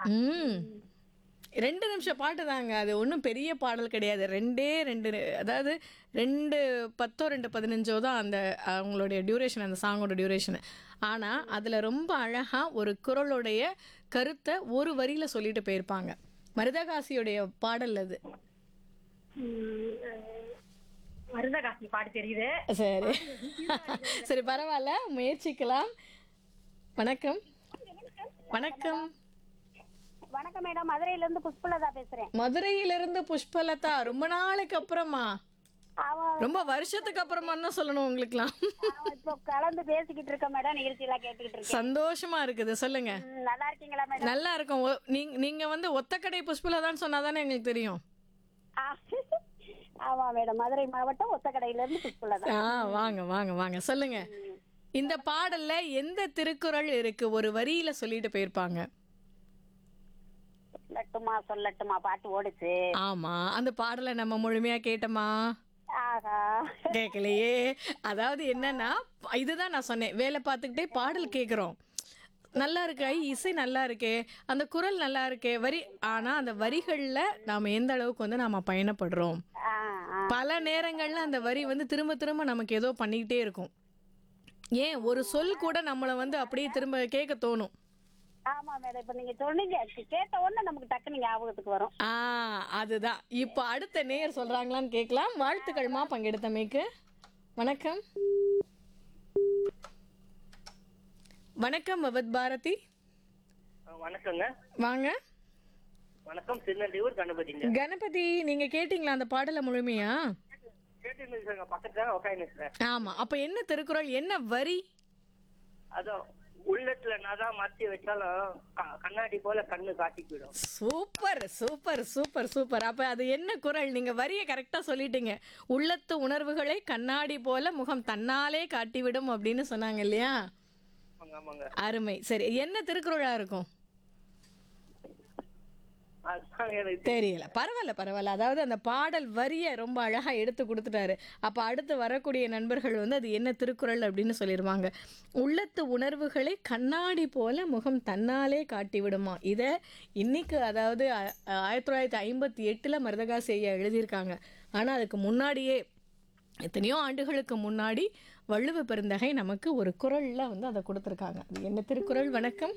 ம் ரெண்டு நிமிஷம் பாட்டு தாங்க அது ஒன்றும் பெரிய பாடல் கிடையாது ரெண்டே ரெண்டு அதாவது ரெண்டு பத்தோ ரெண்டு பதினஞ்சோ தான் அந்த அவங்களுடைய டியூரேஷன் அந்த சாங்கோட டியூரேஷன் ஆனால் அதில் ரொம்ப அழகாக ஒரு குரலுடைய கருத்தை ஒரு வரியில் சொல்லிட்டு போயிருப்பாங்க மருதகாசியுடைய பாடல் அது மருதகாசி பாட்டு தெரியுது சரி சரி பரவாயில்ல முயற்சிக்கலாம் வணக்கம் வணக்கம் வணக்கம் மேடம் மதுரையில இருந்து புஷ்பலதா பேசுறேன் மதுரையிலிருந்து புஷ்பலதா ரொம்ப நாளைக்கு அப்புறமா அவன் ரொம்ப வருஷத்துக்கு அப்புறமா தான் சொல்லணும் உங்களுக்குலாம் அவன் இப்போ கலந்து பேசிக்கிட்டு இருக்க மேடம் நிகழ்ச்சி எல்லாம் கேட்டுக்கிட்டு இருக்கேன் சந்தோஷமா இருக்குது சொல்லுங்க ம், நல்லா இருக்கீங்களா மேடம் நல்லா இருக்கும் ஒ- நீங்க நீங்க வந்து ஒத்தக்கடை புஷ்பலதான்னு சொன்னாதானே எங்களுக்கு தெரியும் ஆ, ஆமா மேடம் மதுரை மாவட்டம் ஒத்தக்கடையில இருந்து புஷ்பலதா ஆ வாங்க வாங்க வாங்க சொல்லுங்க இந்த பாடல்ல எந்த திருக்குறள் இருக்கு ஒரு வரியில சொல்லிட்டு போயிருப்பாங்க சொல்லட்டுமா சொல்லட்டுமா பாட்டு ஓடுச்சு ஆமா அந்த பாடலை நம்ம முழுமையா கேட்டோமா ஆஹா கேட்கலையே அதாவது என்னன்னா இதுதான் நான் சொன்னேன் வேலை பார்த்துக்கிட்டே பாடல் கேட்குறோம் நல்லா இருக்கு ஐ இசை நல்லா இருக்கே அந்த குரல் நல்லா இருக்கே வரி ஆனா அந்த வரிகள்ல நாம எந்த அளவுக்கு வந்து நாம பயணப்படுறோம் ஆ, ஆ. பல நேரங்கள்ல அந்த வரி வந்து திரும்ப திரும்ப நமக்கு ஏதோ பண்ணிக்கிட்டே இருக்கும் ஏன் ஒரு சொல் கூட நம்மளை வந்து அப்படியே திரும்ப கேட்க தோணும் ஆமா மேடம் இப்ப நீங்க சொன்னீங்க கேட்ட உடனே நமக்கு டக்குனு ஞாபகத்துக்கு வரும் ஆ அதுதான் இப்போ அடுத்த நேயர் சொல்றாங்களான்னு கேட்கலாம் வாழ்த்துக்கள்மா பங்கெடுத்தமைக்கு வணக்கம் வணக்கம் பவத் பாரதி வணக்கங்க வாங்க வணக்கம் திருநெல்வேலூர் கணபதிங்க கணபதி நீங்க கேட்டீங்களா அந்த பாடலை முழுமையா கேட்டு சார் பக்கத்துல உட்காந்து சார் ஆமா அப்ப என்ன திருக்குறள் என்ன வரி அதான் உள்ளத்துல நதா மாத்தி வச்சாலும் க- கண்ணாடி போல கண்ணு காட்டி போயிடும் சூப்பர் சூப்பர் சூப்பர் சூப்பர் அப்ப அது என்ன குரல் நீங்க வரியை கரெக்டா சொல்லிட்டீங்க உள்ளத்து உணர்வுகளை கண்ணாடி போல முகம் தன்னாலே காட்டிவிடும் அப்படின்னு சொன்னாங்க இல்லையா ஆமாங்க ஆமாங்க அருமை சரி என்ன திருக்குறளா இருக்கும் அதுதான் எனக்கு தெரியல பரவாயில்ல பரவாயில்ல அதாவது அந்த பாடல் வரியை ரொம்ப அழகா எடுத்து கொடுத்துட்டாரு அப்ப அடுத்து வரக்கூடிய நண்பர்கள் வந்து அது என்ன திருக்குறள் அப்படின்னு சொல்லிடுவாங்க உள்ளத்து உணர்வுகளை கண்ணாடி போல முகம் தன்னாலே காட்டி விடுமா இதை இன்னைக்கு அதாவது அ- ஆயிரத்தி தொள்ளாயிரத்தி ஐம்பத்தி எட்டுல மருதகாசி ஐயா எழுதியிருக்காங்க ஆனா அதுக்கு முன்னாடியே எத்தனையோ ஆண்டுகளுக்கு முன்னாடி வள்ளுவ பெருந்தகை நமக்கு ஒரு குறள்ல வந்து அதை கொடுத்துருக்காங்க அது என்ன திருக்குறள் வணக்கம்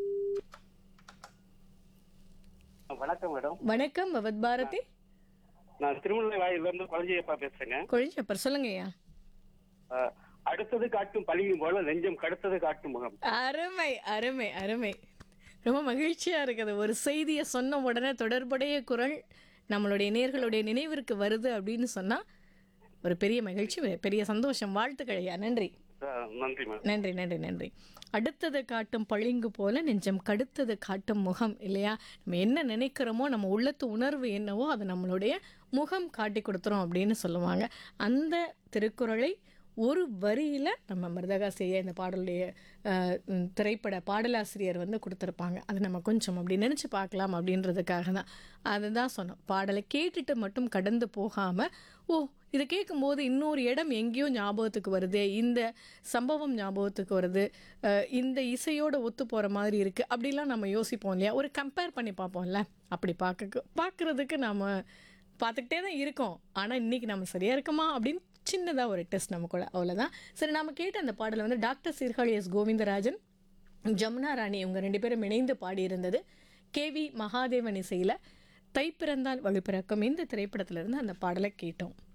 வணக்கம் மேடம் வணக்கம் பவத் பாரதி நான் திருமலை வாயில இருந்து குழந்தையப்பா பேசுறேங்க கொழிஞ்சப்பர் சொல்லுங்கய்யா அஹ், அடுத்தது காட்டும் பழியும் போல நெஞ்சம் கடுத்தது காட்டும் முகம் அருமை அருமை அருமை ரொம்ப மகிழ்ச்சியா இருக்குது ஒரு செய்தியை சொன்ன உடனே தொடர்புடைய குரல் நம்மளுடைய நேர்களுடைய நினைவிற்கு வருது அப்படின்னு சொன்னா ஒரு பெரிய மகிழ்ச்சி பெரிய சந்தோஷம் வாழ்த்துக்கள் ஐயா நன்றி அஹ், நன்றி மேடம் நன்றி நன்றி நன்றி அடுத்தது காட்டும் பளிங்கு போல நெஞ்சம் கடுத்தது காட்டும் முகம் இல்லையா நம்ம என்ன நினைக்கிறோமோ நம்ம உள்ளத்து உணர்வு என்னவோ அது நம்மளுடைய முகம் காட்டி கொடுத்துரும் அப்படின்னு சொல்லுவாங்க அந்த திருக்குறளை ஒரு வரியில நம்ம மருதகாசிய இந்த பாடலுடைய அஹ், ம், திரைப்பட பாடலாசிரியர் வந்து கொடுத்துருப்பாங்க அது நம்ம கொஞ்சம் அப்படி நினச்சி பார்க்கலாம் அப்படின்றதுக்காக தான் அதுதான் சொன்னோம் பாடலை கேட்டுட்டு மட்டும் கடந்து போகாம ஓ இதை கேட்கும்போது இன்னொரு இடம் எங்கேயோ ஞாபகத்துக்கு வருது இந்த சம்பவம் ஞாபகத்துக்கு வருது அஹ் இந்த இசையோட ஒத்து போகிற மாதிரி இருக்குது அப்படிலாம் நம்ம யோசிப்போம் இல்லையா ஒரு கம்பேர் பண்ணி பார்ப்போம்ல அப்படி பார்க்க பார்க்குறதுக்கு நாம் பார்த்துக்கிட்டே தான் இருக்கோம் ஆனால் இன்னைக்கு நம்ம சரியாக இருக்கோமா அப்படின்னு சின்னதாக ஒரு டெஸ்ட் நமக்குள்ள அவ்வளோதான் சரி நாம கேட்ட அந்த பாடலை வந்து டாக்டர் சீர்காழி எஸ் கோவிந்தராஜன் ஜமுனா ராணி இவங்க ரெண்டு பேரும் இணைந்து பாடியிருந்தது கேவி மகாதேவன் இசையில் தை பிறந்தால் வலுப்பிறக்கும் இந்த திரைப்படத்திலிருந்து அந்த பாடலை கேட்டோம்